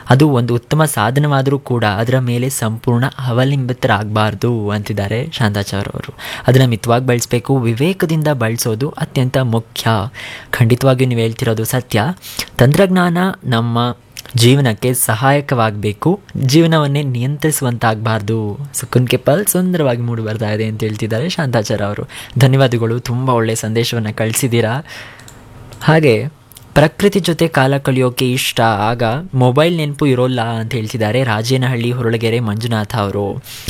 ಅದು ಒಂದು ಉತ್ತಮ ಸಾಧನವಾದರೂ ಕೂಡ ಅದರ ಮೇಲೆ ಸಂಪೂರ್ಣ ಅವಲಂಬಿತರಾಗಬಾರ್ದು ಅಂತಿದ್ದಾರೆ ಶಾಂತಾಚಾರ್ ಅವರು ಅದನ್ನು ಮಿತವಾಗಿ ಬಳಸಬೇಕು ವಿವೇಕದಿಂದ ಬಳಸೋದು ಅತ್ಯಂತ ಮುಖ್ಯ ಖಂಡಿತವಾಗಿಯೂ ನೀವು ಹೇಳ್ತಿರೋದು ಸತ್ಯ ತಂತ್ರಜ್ಞಾನ ನಮ್ಮ ಜೀವನಕ್ಕೆ ಸಹಾಯಕವಾಗಬೇಕು ಜೀವನವನ್ನೇ ನಿಯಂತ್ರಿಸುವಂತಾಗಬಾರ್ದು ಸುಕುನ್ ಕೆಪ್ಪಲ್ ಸುಂದರವಾಗಿ ಮೂಡಿ ಬರ್ತಾ ಇದೆ ಅಂತ ಹೇಳ್ತಿದ್ದಾರೆ ಶಾಂತಾಚಾರ ಅವರು ಧನ್ಯವಾದಗಳು ತುಂಬ ಒಳ್ಳೆಯ ಸಂದೇಶವನ್ನು ಕಳಿಸಿದ್ದೀರಾ ಹಾಗೆ ಪ್ರಕೃತಿ ಜೊತೆ ಕಾಲ ಕಳೆಯೋಕೆ ಇಷ್ಟ ಆಗ ಮೊಬೈಲ್ ನೆನಪು ಇರೋಲ್ಲ ಅಂತ ಹೇಳ್ತಿದ್ದಾರೆ ರಾಜೇನಹಳ್ಳಿ ಹೊರಳಗೆರೆ ಮಂಜುನಾಥ ಅವರು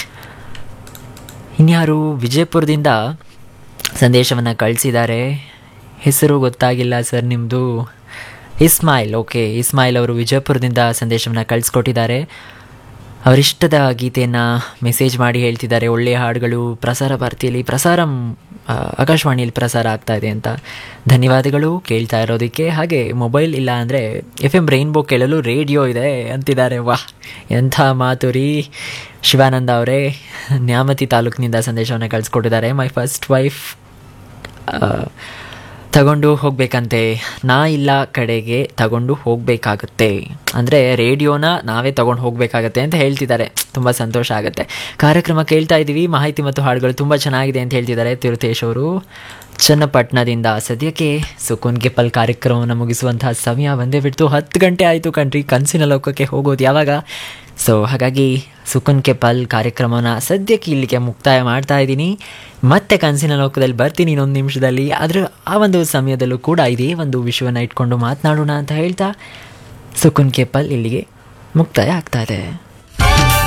ಇನ್ಯಾರು ವಿಜಯಪುರದಿಂದ ಸಂದೇಶವನ್ನು ಕಳಿಸಿದ್ದಾರೆ ಹೆಸರು ಗೊತ್ತಾಗಿಲ್ಲ ಸರ್ ನಿಮ್ಮದು ಇಸ್ಮಾಯಿಲ್ ಓಕೆ ಇಸ್ಮಾಯಿಲ್ ಅವರು ವಿಜಯಪುರದಿಂದ ಸಂದೇಶವನ್ನು ಕಳಿಸ್ಕೊಟ್ಟಿದ್ದಾರೆ ಅವರಿಷ್ಟದ ಗೀತೆಯನ್ನು ಮೆಸೇಜ್ ಮಾಡಿ ಹೇಳ್ತಿದ್ದಾರೆ ಒಳ್ಳೆಯ ಹಾಡುಗಳು ಪ್ರಸಾರ ಭಾರತಿಯಲ್ಲಿ ಪ್ರಸಾರ ಆ, ಆಕಾಶವಾಣಿಯಲ್ಲಿ ಪ್ರಸಾರ ಆಗ್ತಾ ಇದೆ ಅಂತ ಧನ್ಯವಾದಗಳು ಕೇಳ್ತಾ ಇರೋದಕ್ಕೆ ಹಾಗೆ ಮೊಬೈಲ್ ಇಲ್ಲ ಅಂದರೆ ಎಫ್ ಎಮ್ ರೈನ್ಬೋ ಕೇಳಲು ರೇಡಿಯೋ ಇದೆ ಅಂತಿದ್ದಾರೆ ವಾಹ್ ಎಂಥ ಮಾತು ರೀ ಶಿವಾನಂದ ಅವರೇ ನ್ಯಾಮತಿ ತಾಲೂಕಿನಿಂದ ಸಂದೇಶವನ್ನು ಕಳಿಸ್ಕೊಟ್ಟಿದ್ದಾರೆ ಮೈ ಫಸ್ಟ್ ವೈಫ್ ತಗೊಂಡು ಹೋಗಬೇಕಂತೆ ನಾ ಇಲ್ಲ ಕಡೆಗೆ ತಗೊಂಡು ಹೋಗಬೇಕಾಗತ್ತೆ ಅಂದರೆ ರೇಡಿಯೋನ ನಾವೇ ತಗೊಂಡು ಹೋಗಬೇಕಾಗತ್ತೆ ಅಂತ ಹೇಳ್ತಿದ್ದಾರೆ ತುಂಬ ಸಂತೋಷ ಆಗುತ್ತೆ ಕಾರ್ಯಕ್ರಮ ಕೇಳ್ತಾ ಇದ್ದೀವಿ ಮಾಹಿತಿ ಮತ್ತು ಹಾಡುಗಳು ತುಂಬ ಚೆನ್ನಾಗಿದೆ ಅಂತ ಹೇಳ್ತಿದ್ದಾರೆ ತಿರುತೇಶ್ ಅವರು ಚನ್ನಪಟ್ಟಣದಿಂದ ಸದ್ಯಕ್ಕೆ ಸುಕುನ್ ಗೆಪಲ್ ಕಾರ್ಯಕ್ರಮವನ್ನು ಮುಗಿಸುವಂತಹ ಸಮಯ ಬಂದೇ ಬಿಡ್ತು ಹತ್ತು ಗಂಟೆ ಆಯಿತು ಕಣ್ರಿ ಕನಸಿನ ಲೋಕಕ್ಕೆ ಹೋಗೋದು ಯಾವಾಗ ಸೊ ಹಾಗಾಗಿ ಸುಕುನ್ ಕೆಪಲ್ ಕಾರ್ಯಕ್ರಮನ ಸದ್ಯಕ್ಕೆ ಇಲ್ಲಿಗೆ ಮುಕ್ತಾಯ ಮಾಡ್ತಾ ಇದ್ದೀನಿ ಮತ್ತೆ ಕನಸಿನ ಲೋಕದಲ್ಲಿ ಬರ್ತೀನಿ ಇನ್ನೊಂದು ನಿಮಿಷದಲ್ಲಿ ಆದರೆ ಆ ಒಂದು ಸಮಯದಲ್ಲೂ ಕೂಡ ಇದೇ ಒಂದು ವಿಷಯವನ್ನು ಇಟ್ಕೊಂಡು ಮಾತನಾಡೋಣ ಅಂತ ಹೇಳ್ತಾ ಸುಕುನ್ ಕೆಪಲ್ ಇಲ್ಲಿಗೆ ಮುಕ್ತಾಯ ಆಗ್ತಾ ಇದೆ